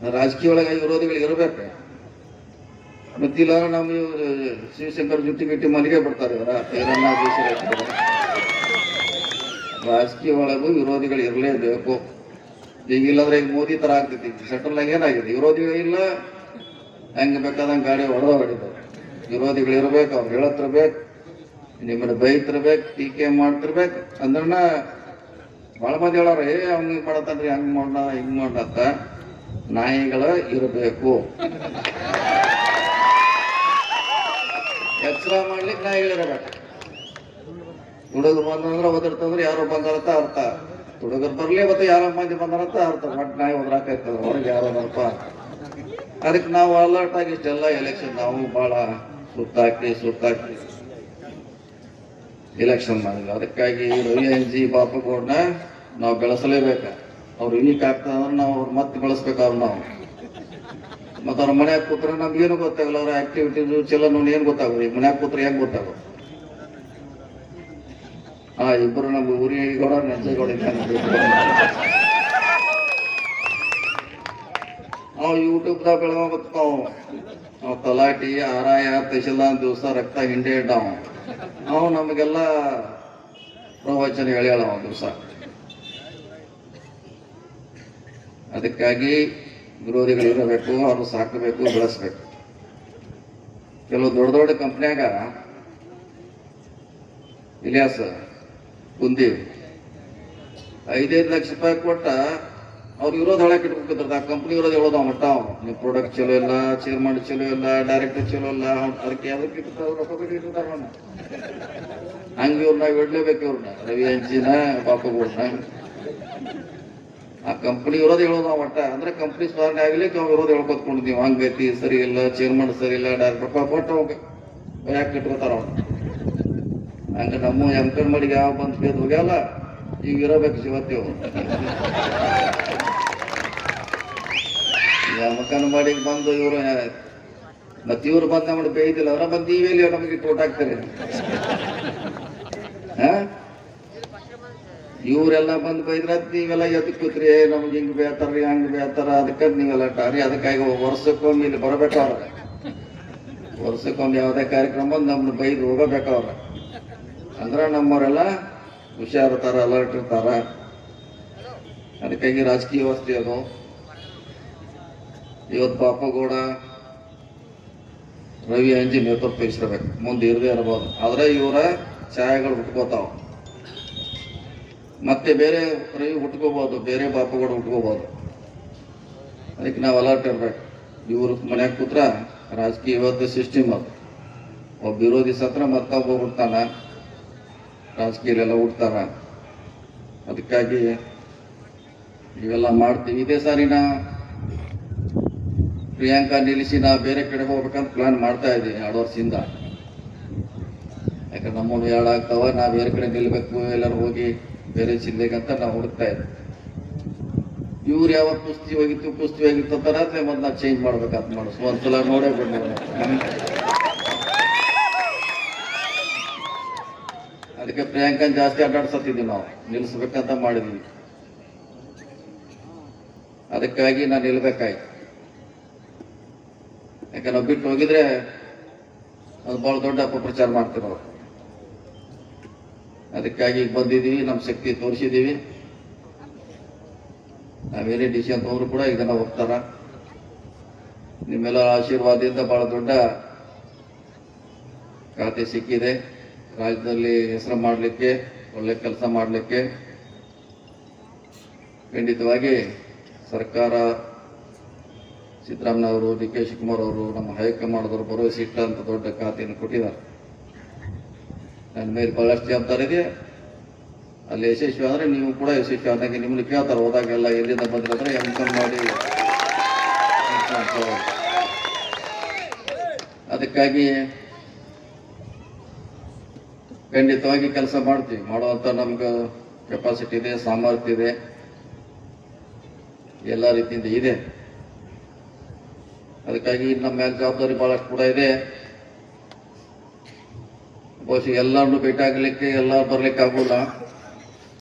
ರಾಜಕೀಯ ಒಳಗೆ ವಿರೋಧಿಗಳು ಇರಬೇಕು ಮತ್ತಿಲ್ಲ ನಮ್ಮ ಇವ್ರು ಶಿವಶಂಕರ್ ಜುಟ್ಟಿ ಗಿಟ್ಟಿ ಮನೆಗೆ ಬಿಡ್ತಾರೆ ಇವರ ಏನನ್ನ ಬೇಸರ ಇರ್ತದೆ. ರಾಜಕೀಯ ಒಳಗೂ ವಿರೋಧಿಗಳು ಇರಲೇಬೇಕು ಈಗ ಇಲ್ಲಂದ್ರೆ ಈಗ ಮೋದಿ ತರ ಆಗ್ತೈತಿ ಸೆಂಟ್ರಲ್ ಆಗಿ ಏನಾಗಿದೆ ವಿರೋಧಿಗಳು ಇಲ್ಲ ಹೆಂಗ್ ಬೇಕಾದಂಗೆ ಗಾಡಿ ಹೊಡೆದ ಹೊಡಿತಾರೆ ವಿರೋಧಿಗಳು ಇರ್ಬೇಕು ಅವ್ರು ಹೇಳತ್ತಿರ್ಬೇಕು ನಿಮ್ಮನ್ನ ಬೈತಿರ್ಬೇಕು ಟೀಕೆ ಮಾಡ್ತಿರ್ಬೇಕು ಅಂದ್ರನ ಭಾಳ ಮಂದಿ ಹೇಳೋರು ಏ ಹಂಗೆ ಮಾಡತ್ತನ್ರಿ ಹಂಗ್ ಮಾಡ ಹಿಂಗ್ ಮಾಡತ್ತ ನಾಯಿಗಳ ಇರಬೇಕು ಎಚ್ಚರ ಮಾಡ್ಲಿಕ್ಕೆ ನಾಯಿಗಳಿರಬೇಕು ಹುಡುಗರು ಬಂದಂದ್ರೆ ಓದಿರ್ತಂದ್ರೆ ಯಾರೋ ಬಂದಾರಂತ ಅರ್ಥ ಹುಡುಗರು ಬರ್ಲಿ ಮತ್ತೆ ಯಾರೋ ಮಂದಿ ಬಂದಾರಂತ ಅರ್ಥ ಮಟ್ ನಾಯಿ ಹೋದ್ರಾಕೈತದ ಹೊರಗೆ ಯಾರೋ ಬರ್ಪ ಅದಕ್ಕೆ ನಾವು ಅಲರ್ಟ್ ಆಗಿ ಇಷ್ಟೆಲ್ಲ ಎಲೆಕ್ಷನ್ ನಾವು ಭಾಳ ಸುತ್ತಾಕಿ ಸುತ್ತಾಕಿ ಎಲೆಕ್ಷನ್ ಮಾಡಿದ್ವಿ ಅದಕ್ಕಾಗಿ ರವಿ ಎನ್ ಜಿ ಬಾಪುಗೌಡನ ನಾವು ಬೆಳೆಸಲೇಬೇಕು ಅವ್ರು ಯುನಿಕ್ ಆಗ್ತದೆ ಅಂದ್ರೆ ನಾವು ಅವ್ರು ಮತ್ತೆ ಬೆಳೆಸ್ಬೇಕು ಅವ್ರು ನಾವು ಮತ್ತೆ ಅವ್ರ ಮನ್ಯಾಗ ಕೂತ್ರೆ ನಮ್ಗೆ ಏನು ಗೊತ್ತಾಗಲ್ಲ ಅವ್ರ ಆಕ್ಟಿವಿಟೀಸ್ ಚಲೋ ನೋಡಿ ಏನು ಗೊತ್ತಾಗೋದು ಈಗ ಮನ್ಯಾಗ ಕೂತ್ರೆ ಹೆಂಗ್ ಗೊತ್ತಾಗೋದು ಆ ಇಬ್ಬರು ನಮ್ಮ ಊರಿಗೌಡ ನೆಂಜೇಗೌಡ ಅವ್ ಯೂಟ್ಯೂಬ್ದಾಗ ಬೆಳಗಾವ್ ಅವ್ ತಲಾಟಿ ಆರಾಯ ತಹಶೀಲ್ದಾರ್ ದಿವಸ ರಕ್ತ ಹಿಂಡೆ ಇಡ್ಡಾವ ಅವ್ ನಮಗೆಲ್ಲ ಪ್ರವಚನ ಹೇಳ್ಯಾಳ ಅವ ದಿವಸ ಅದಕ್ಕಾಗಿ ವಿರೋಧಿಗಳು ಇರಬೇಕು ಅವ್ರು ಸಾಕಬೇಕು ಬೆಳೆಸ್ಬೇಕು ಕೆಲವು ದೊಡ್ಡ ದೊಡ್ಡ ಕಂಪ್ನ್ಯಾಗ ಇಲಿಯಾಸ್ ಕುಂದಿ ಐದೈದು ಲಕ್ಷ ರೂಪಾಯಿ ಕೊಟ್ಟ ಅವ್ರು ವಿರೋಧ ಹೇಳಕ್ ಇಟ್ಕೊಂಡಿರ್ತಾರೆ ಆ ಕಂಪ್ನಿ ವಿರೋಧ ಹೇಳೋದು ಅವ ಮಟ್ಟ ಅವ ನಿಮ್ಮ ಪ್ರಾಡಕ್ಟ್ ಚಲೋ ಇಲ್ಲ ಚೇರ್ಮನ್ ಚಲೋ ಇಲ್ಲ ಡೈರೆಕ್ಟರ್ ಚಲೋ ಇಲ್ಲ ಅವ್ನ್ ಅದಕ್ಕೆ ಅದಕ್ಕೆ ಇಟ್ಟಿರ್ತಾರೆ ರೊಕ್ಕ ಕೊಟ್ಟು ಇಟ್ಟಿರ್ತಾರೆ ಅವ್ನ ಹಂಗೆ ಇವ್ರನ್ನ ಇಡ್ಲೇಬೇಕು ಇವ್ರನ್ನ ರವಿ ಅಂಚಿನ ಬಾಪುಗೌಡನ ಆ ಕಂಪ್ನಿ ವಿರೋಧ ಹೇಳೋದು ಅವ ಮಟ್ಟ ಅಂದ್ರೆ ಕಂಪ್ನಿ ಸುಧಾರಣೆ ಆಗ್ಲಿಕ್ಕೆ ಅವ್ನು ವಿರೋಧ ಹೇಳ್ಕೊತ್ಕೊಂಡಿದ್ದೀವಿ ಹಂಗೈತಿ ಸರಿ ಇಲ್ಲ ಚೇರ್ಮನ್ ಸರಿ ಇಲ್ಲ ಡೈರೆಕ್ಟ್ ರೊಕ್ಕ ಕೊಟ್ಟು ಅವಾಗ ಯಾಕೆ ಇಟ್ಕೋತಾರ ಅವ್ನು ಹಂಗ ನಮ್ಮ ಎಮ್ಕಣ್ ಮಡಿಗೆ ಯಾವ ಬಂದ್ ಕೇದ್ ಹೋಗ್ಯಾಲ ಈಗ ಇರಬೇಕು ಶಿವತ್ತಿವು ಎಮ್ಕಣ್ ಮಡಿಗೆ ಬಂದು ಇವರು ಮತ್ತೆ ಇವ್ರು ಬಂದ್ ನಮ್ಮನ್ನ ಬೇಯ್ದಿಲ್ಲ ಅವ್ರ ಬಂದು ನೀವೆಲ್ಲಿ ನಮಗೆ ಟೋಟ್ ಹಾಕ್ತಾರೆ ಹಾ ಇವರೆಲ್ಲ ಬಂದು ಬೈದ್ರ ನೀವೆಲ್ಲ ಎದಕ್ ಕೂತ್ರಿ ನಮ್ಗೆ ಹಿಂಗ್ ಬೇತಾರ್ರಿ ಹಂಗ್ ಬೇತಾರ ಅದಕ್ಕೆ ನೀವೆಲ್ಲ ಟಾರಿ ಅದಕ್ಕಾಗಿ ವರ್ಷಕ್ಕೊಮ್ಮೆ ಇಲ್ಲಿ ಬರ್ಬೇಕವ್ರ ವರ್ಷಕ್ಕೊಮ್ಮೆ ಯಾವುದೇ ಕಾರ್ಯಕ್ರಮ ಬಂದು ನಮ್ಮನ್ನ ಬೈದು ಹೋಗಬೇಕವ್ರ ಅಂದ್ರ ನಮ್ಮವರೆಲ್ಲ ಹುಷಾರಿರ್ತಾರ ಅಲರ್ಟ್ ಇರ್ತಾರ ಅದಕ್ಕಾಗಿ ರಾಜಕೀಯ ವ್ಯವಸ್ಥೆ ಅದು ಇವತ್ತು ಪಾಪಗೌಡ ರವಿ ಅಂಜಿ ನೇತೃತ್ವ ವಹಿಸಿರ್ಬೇಕು ಮುಂದೆ ಇರದೇ ಇರಬಹುದು ಆದ್ರೆ ಇವರ ಛಾಯೆಗಳು ಹುಟ್ಕೋತಾವ ಮತ್ತೆ ಬೇರೆ ರವಿ ಹುಟ್ಕೋಬಹುದು ಬೇರೆ ಬಾಪುಗೌಡ ಹುಟ್ಕೋಬಹುದು ಅದಕ್ಕೆ ನಾವು ಅಲರ್ಟ್ ಇರ್ಬೇಕು ಇವ್ರ ಮನ್ಯಾಗ ಕೂತ್ರ ರಾಜಕೀಯ ಇವತ್ತು ಸಿಸ್ಟಮ್ ಅದು ಒಬ್ಬ ವಿರೋಧಿ ಸತ್ರ ಮತ್ತೊಬ್ಬ ಹುಡ್ತಾನ ರಾಜಕೀಯಲೆಲ್ಲ ಹುಡ್ತಾರ ಅದಕ್ಕಾಗಿ ಇವೆಲ್ಲ ಮಾಡ್ತೀವಿ ಇದೇ ಸಾರಿ ನಾ ಪ್ರಿಯಾಂಕಾ ನಿಲ್ಲಿಸಿ ನಾ ಬೇರೆ ಕಡೆ ಹೋಗ್ಬೇಕಂತ ಪ್ಲಾನ್ ಮಾಡ್ತಾ ಇದ್ದೀನಿ ಎರಡು ವರ್ಷದಿಂದ ಯಾಕಂದ್ರೆ ನಮ್ಮನ್ನು ಎರಡು ಆಗ್ತಾವ ನಾ ಬೇರೆ ಕಡೆ ನಿಲ್ಬೇಕು ಎಲ್ಲರೂ ಹೋಗಿ ಬೇರೆ ಜಿಲ್ಲೆಗೆ ಅಂತ ನಾವು ಹುಡುಕ್ತಾ ಇದ್ವಿ ಇವ್ರು ಯಾವ ಕುಸ್ತಿ ಹೋಗಿತ್ತು ಕುಸ್ತಿ ಹೋಗಿತ್ತು ಅಂತಾರ ಅದ್ನೇ ಮೊದ್ಲು ನಾ ಚೇಂಜ್ ಮಾಡ್ಬೇಕಂತ ಮಾಡಿಸ್ ಒಂದ್ಸಲ ನೋಡೇ ಬಿಡಿ ಅದಕ್ಕೆ ಪ್ರಿಯಾಂಕನ್ ಜಾಸ್ತಿ ಅಡ್ಡಾಡ್ಸತ್ತಿದ್ವಿ ನಾವು ನಿಲ್ಲಿಸ್ಬೇಕಂತ ಮಾಡಿದ್ವಿ ಅದಕ್ಕಾಗಿ ನಾನು ನಿಲ್ಬೇಕಾಯ್ತು ಯಾಕೆ ನಾವು ಬಿಟ್ಟು ಹೋಗಿದ್ರೆ ಅದು ಬಹಳ ದೊಡ್ಡ ಅಪಪ್ರಚಾರ ಮಾಡ್ತೀವಿ ನಾವು ಅದಕ್ಕಾಗಿ ಈಗ ಬಂದಿದ್ದೀವಿ ನಮ್ಮ ಶಕ್ತಿ ತೋರಿಸಿದ್ದೀವಿ ನಾವೇನೇ ಡಿಸಿಷನ್ ತಗೊಂಡ್ರು ಕೂಡ ಈಗ ಜನ ಹೋಗ್ತಾರ ನಿಮ್ಮೆಲ್ಲ ಆಶೀರ್ವಾದದಿಂದ ಬಹಳ ದೊಡ್ಡ ಖಾತೆ ಸಿಕ್ಕಿದೆ ರಾಜ್ಯದಲ್ಲಿ ಹೆಸರು ಮಾಡಲಿಕ್ಕೆ ಒಳ್ಳೆ ಕೆಲಸ ಮಾಡಲಿಕ್ಕೆ ಖಂಡಿತವಾಗಿ ಸರ್ಕಾರ ಸಿದ್ದರಾಮಯ್ಯವರು ಡಿ ಕೆ ಶಿವಕುಮಾರ್ ಅವರು ನಮ್ಮ ಹೈಕಮಾಂಡ್ದವರು ಭರವಸೆ ಇಟ್ಟಂತ ದೊಡ್ಡ ಖಾತೆಯನ್ನು ಕೊಟ್ಟಿದ್ದಾರೆ ನನ್ನ ಮೇಲೆ ಬಹಳಷ್ಟು ಜವಾಬ್ದಾರಿ ಇದೆ ಅಲ್ಲಿ ಯಶಸ್ವಿ ಆದರೆ ನೀವು ಕೂಡ ಯಶಸ್ವಿ ಆದಂಗೆ ನಿಮ್ಮನ್ನು ಕೇಳ್ತಾರೆ ಹೋದಾಗೆಲ್ಲ ಎಲ್ಲಿಂದ ಬಂದಿರಂದ್ರೆ ಎಮ್ ಮಾಡಿ ಅದಕ್ಕಾಗಿ ಖಂಡಿತವಾಗಿ ಕೆಲಸ ಮಾಡ್ತೀವಿ ಮಾಡುವಂತ ನಮ್ಗೆ ಕೆಪಾಸಿಟಿ ಇದೆ ಸಾಮರ್ಥ್ಯ ಇದೆ ಎಲ್ಲ ರೀತಿಯಿಂದ ಇದೆ ಅದಕ್ಕಾಗಿ ನಮ್ಮ ಮೇಲೆ ಜವಾಬ್ದಾರಿ ಬಹಳಷ್ಟು ಕೂಡ ಇದೆ ಬಹುಶಃ ಎಲ್ಲರನ್ನು ಭೇಟಿ ಆಗ್ಲಿಕ್ಕೆ ಎಲ್ಲ ಬರ್ಲಿಕ್ಕೆ ಆಗೋಲ್ಲ